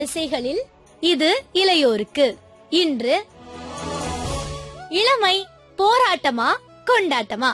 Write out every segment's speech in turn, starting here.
திசைகளில் இது இளையோருக்கு இன்று இளமை போராட்டமா கொண்டாட்டமா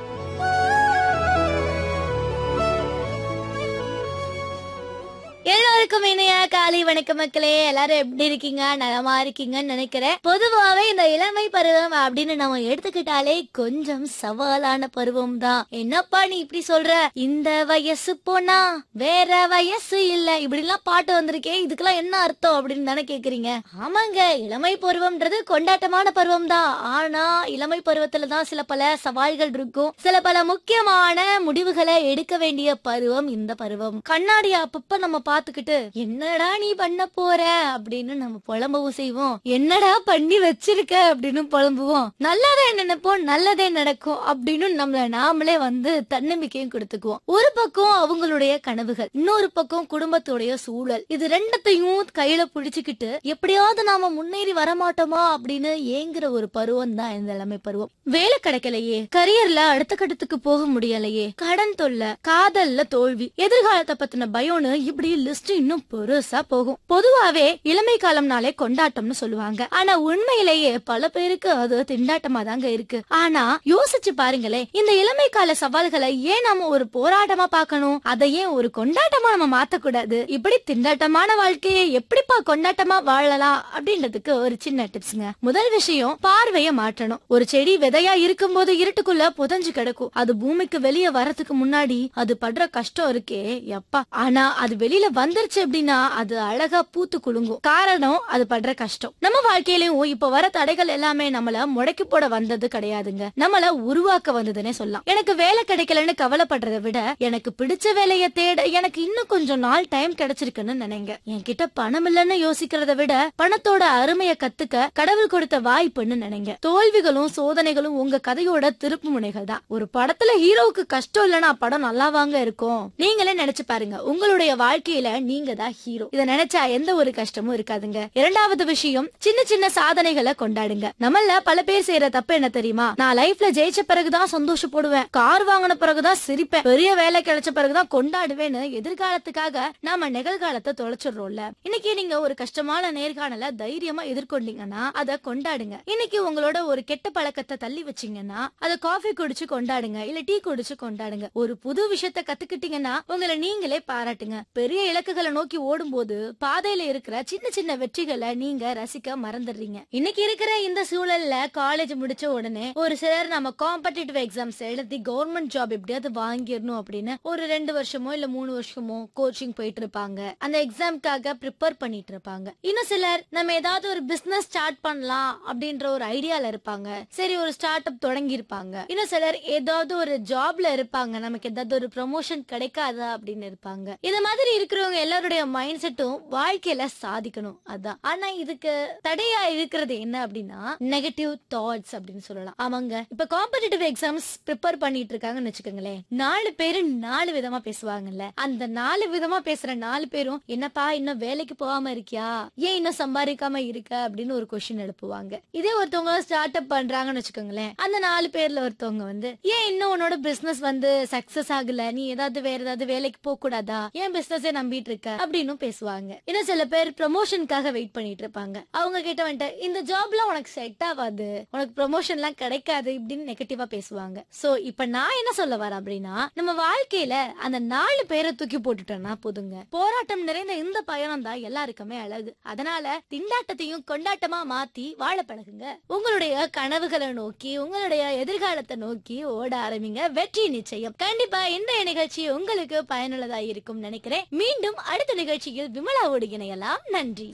எல்லோருக்கும் இணைய காலை வணக்கம் மக்களே எல்லாரும் எப்படி இருக்கீங்க நலமா இருக்கீங்கன்னு நினைக்கிறேன் பொதுவாவே இந்த இளமை பருவம் அப்படின்னு நம்ம எடுத்துக்கிட்டாலே கொஞ்சம் சவாலான பருவம் தான் என்னப்பா நீ இப்படி சொல்ற இந்த வயசு போனா வேற வயசு இல்ல இப்படி எல்லாம் பாட்டு வந்திருக்கே இதுக்கெல்லாம் என்ன அர்த்தம் அப்படின்னு தானே கேக்குறீங்க ஆமாங்க இளமை பருவம்ன்றது கொண்டாட்டமான பருவம் தான் ஆனா இளமை பருவத்துல தான் சில பல சவால்கள் இருக்கும் சில பல முக்கியமான முடிவுகளை எடுக்க வேண்டிய பருவம் இந்த பருவம் கண்ணாடி அப்பப்ப நம்ம பாத்துக்கிட்டு என்னடா நீ பண்ண போற அப்படின்னு நம்ம புலம்பவும் செய்வோம் என்னடா பண்ணி வச்சிருக்க அப்படின்னு புலம்புவோம் நல்லதே நினைப்போம் நல்லதே நடக்கும் அப்படின்னு நம்மள நாமளே வந்து தன்னம்பிக்கையும் கொடுத்துக்குவோம் ஒரு பக்கம் அவங்களுடைய கனவுகள் இன்னொரு பக்கம் குடும்பத்துடைய சூழல் இது ரெண்டத்தையும் கையில பிடிச்சுக்கிட்டு எப்படியாவது நாம முன்னேறி வரமாட்டோமா அப்படின்னு ஏங்குற ஒரு பருவம் தான் இந்த இளமை பருவம் வேலை கிடைக்கலையே கரியர்ல அடுத்த கட்டத்துக்கு போக முடியலையே கடன் தொல்லை காதல்ல தோல்வி எதிர்காலத்தை பத்தின பயம்னு இப்படி லிஸ்ட் இன்னும் பெருசா போகும் பொதுவாவே இளமை காலம்னாலே கொண்டாட்டம்னு சொல்லுவாங்க ஆனா உண்மையிலேயே பல பேருக்கு அது திண்டாட்டமா தாங்க இருக்கு ஆனா யோசிச்சு பாருங்களேன் இந்த இளமை கால சவால்களை ஏன் நாம ஒரு போராட்டமா பார்க்கணும் அதை ஏன் ஒரு கொண்டாட்டமா நம்ம மாத்தக்கூடாது இப்படி திண்டாட்டமான வாழ்க்கையை எப்படிப்பா கொண்டாட்டமா வாழலாம் அப்படின்றதுக்கு ஒரு சின்ன டிப்ஸ்ங்க முதல் விஷயம் பார்வைய மாற்றணும் ஒரு செடி விதையா இருக்கும்போது இருட்டுக்குள்ள புதஞ்சு கிடக்கும் அது பூமிக்கு வெளியே வரதுக்கு முன்னாடி அது படுற கஷ்டம் இருக்கே எப்பா ஆனா அது வெளியில வந்துருச்சு அப்படின்னா அது அழகா பூத்து குலுங்கும் காரணம் அது படுற கஷ்டம் நம்ம வாழ்க்கையிலயும் இப்ப வர தடைகள் எல்லாமே நம்மள முடக்கி போட வந்தது கிடையாதுங்க நம்மள உருவாக்க வந்ததுன்னே சொல்லலாம் எனக்கு வேலை கிடைக்கலன்னு கவலைப்படுறதை விட எனக்கு பிடிச்ச வேலையை தேட எனக்கு இன்னும் கொஞ்சம் நாள் டைம் கிடைச்சிருக்குன்னு நினைங்க என்கிட்ட பணம் இல்லைன்னு யோசிக்கிறத விட பணத்தோட அருமையை கத்துக்க கடவுள் கொடுத்த வாய்ப்புன்னு நினைங்க தோல்விகளும் சோதனைகளும் உங்க கதையோட திருப்பு முனைகள் தான் ஒரு படத்துல ஹீரோவுக்கு கஷ்டம் இல்லைன்னா படம் நல்லாவாங்க இருக்கும் நீங்களே நினைச்சு பாருங்க உங்களுடைய வாழ்க்கையில நீங்க தான் ஹீரோ இத நினைச்சா எந்த ஒரு கஷ்டமும் இருக்காதுங்க இரண்டாவது விஷயம் சின்ன சின்ன சாதனைகளை கொண்டாடுங்க நம்மள பல பேர் செய்யற தப்பு என்ன தெரியுமா நான் லைஃப்ல ஜெயிச்ச பிறகுதான் சந்தோஷப்படுவேன் கார் வாங்கின பிறகுதான் சிரிப்பேன் பெரிய வேலை கிடைச்ச பிறகுதான் கொண்டாடுவேன்னு எதிர்காலத்துக்காக நாம நிகழ்காலத்தை தொலைச்சிடுறோம்ல இன்னைக்கு நீங்க ஒரு கஷ்டமான நேர்காணல தைரியமா எதிர்கொண்டீங்கன்னா அதை கொண்டாடுங்க இன்னைக்கு உங்களோட ஒரு கெட்ட பழக்கத்தை தள்ளி வச்சீங்கன்னா அதை காஃபி குடிச்சு கொண்டாடுங்க இல்ல டீ குடிச்சு கொண்டாடுங்க ஒரு புது விஷயத்த கத்துக்கிட்டீங்கன்னா உங்களை நீங்களே பாராட்டுங்க பெரிய இலக்குகளை நோக்கி ஓடும்போது பாதையில இருக்கிற சின்ன சின்ன வெற்றிகளை நீங்க ரசிக்க மறந்துடுறீங்க இன்னைக்கு இருக்கிற இந்த சூழல்ல காலேஜ் முடிச்ச உடனே ஒரு சிலர் நம்ம காம்படிட்டிவ் எக்ஸாம்ஸ் எழுதி கவர்மெண்ட் ஜாப் எப்படியாவது வாங்கிடணும் அப்படின்னு ஒரு ரெண்டு வருஷமோ இல்ல மூணு வருஷமோ கோச்சிங் போயிட்டு இருப்பாங்க அந்த எக்ஸாம்க்காக ப்ரிப்பேர் பண்ணிட்டு இருப்பாங்க இன்னும் சிலர் நம்ம ஏதாவது ஒரு பிசினஸ் ஸ்டார்ட் பண்ணலாம் அப்படின்ற ஒரு ஐடியால இருப்பாங்க சரி ஒரு ஸ்டார்ட் அப் தொடங்கி இருப்பாங்க இன்னும் சிலர் ஏதாவது ஒரு ஜாப்ல இருப்பாங்க நமக்கு ஏதாவது ஒரு ப்ரமோஷன் கிடைக்காதா அப்படின்னு இருப்பாங்க இந்த மாதிரி இருக்கிறவங்க எல்லாருடைய மைண்ட் செட்டும் வாழ்க்கையில சாதிக்கணும் அதான் ஆனா இதுக்கு தடையா இருக்கிறது என்ன அப்படின்னா நெகட்டிவ் தாட்ஸ் அப்படின்னு சொல்லலாம் ஆமாங்க இப்ப காம்படிட்டிவ் எக்ஸாம்ஸ் ப்ரிப்பேர் பண்ணிட்டு இருக்காங்கன்னு வச்சுக்கோங்களேன் நாலு பேரு நாலு விதமா பேசுவாங்கல்ல அந்த நாலு விதமா பேசுற நாலு பேரும் என்னப்பா இன்னும் வேலைக்கு போகாம இருக்கியா ஏன் இன்னும் சம்பாதிக்காம இருக்க அப்படின்னு ஒரு கொஸ்டின் எழுப்புவாங்க இதே ஒருத்தவங்க ஸ்டார்ட் அப் பண்றாங்கன்னு வச்சுக்கோங்களேன் அந்த நாலு பேர்ல ஒருத்தவங்க வந்து ஏன் இன்னும் உன்னோட பிசினஸ் வந்து சக்சஸ் ஆகல நீ ஏதாவது வேற ஏதாவது வேலைக்கு போக கூடாதா ஏன் பிசினஸே நம்பிட்டு இருக்க அப்படின்னு பேசுவாங்க இன்னும் சில பேர் ப்ரமோஷனுக்காக வெயிட் பண்ணிட்டு இருப்பாங்க அவங்க கிட்ட வந்துட்டு இந்த ஜாப்லாம் உனக்கு செட் ஆகாது உனக்கு ப்ரமோஷன் எல்லாம் கிடைக்காது இப்படின்னு நெகட்டிவா பேசுவாங்க சோ இப்ப நான் என்ன சொல்ல வரேன் அப்படின்னா நம்ம வாழ்க்கையில அந்த நாலு பேரை தூக்கி போட்டுட்டோம்னா போதுங்க போராட்டம் நிறைந்த இந்த பயணம் தான் எல்லாருக்குமே அழகு அதனால திண்டாட்டத்தையும் கொண்டாட்டமா மாத்தி வாழ பழகுங்க உங்களுடைய கனவுகளை நோக்கி உங்களுடைய எதிர்காலத்தை நோக்கி ஓட ஆரம்பிங்க வெற்றி நிச்சயம் கண்டிப்பா இந்த நிகழ்ச்சி உங்களுக்கு பயனுள்ளதா இருக்கும் நினைக்கிறேன் மீண்டும் அடுத்த நிகழ்ச்சியில் விமலாவோடு இணையலாம் நன்றி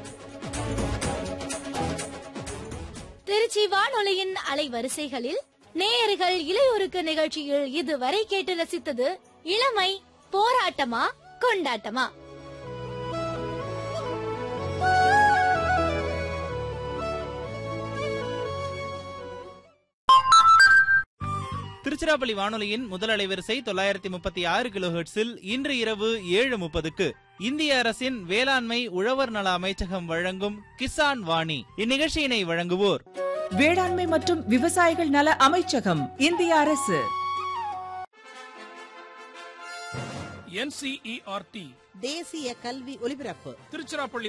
திருச்சி வானொலியின் அலைவரிசைகளில் நேயர்கள் இளையோருக்கு நிகழ்ச்சியில் இதுவரை கேட்டு ரசித்தது இளமை போராட்டமா கொண்டாட்டமா திருச்சிராப்பள்ளி வானொலியின் முதல் அலைவரிசை தொள்ளாயிரத்தி முப்பத்தி ஆறு கிலோஹெர்ட்ஸில் இன்று இரவு ஏழு முப்பதுக்கு இந்திய அரசின் வேளாண்மை உழவர் நல அமைச்சகம் வழங்கும் கிசான் வாணி இந்நிகழ்ச்சியினை வழங்குவோர் வேளாண்மை மற்றும் விவசாயிகள் நல அமைச்சகம் இந்திய அரசு என்சிஇஆர்டி தேசிய கல்வி ஒலிபரப்பு திருச்சிராப்பள்ளி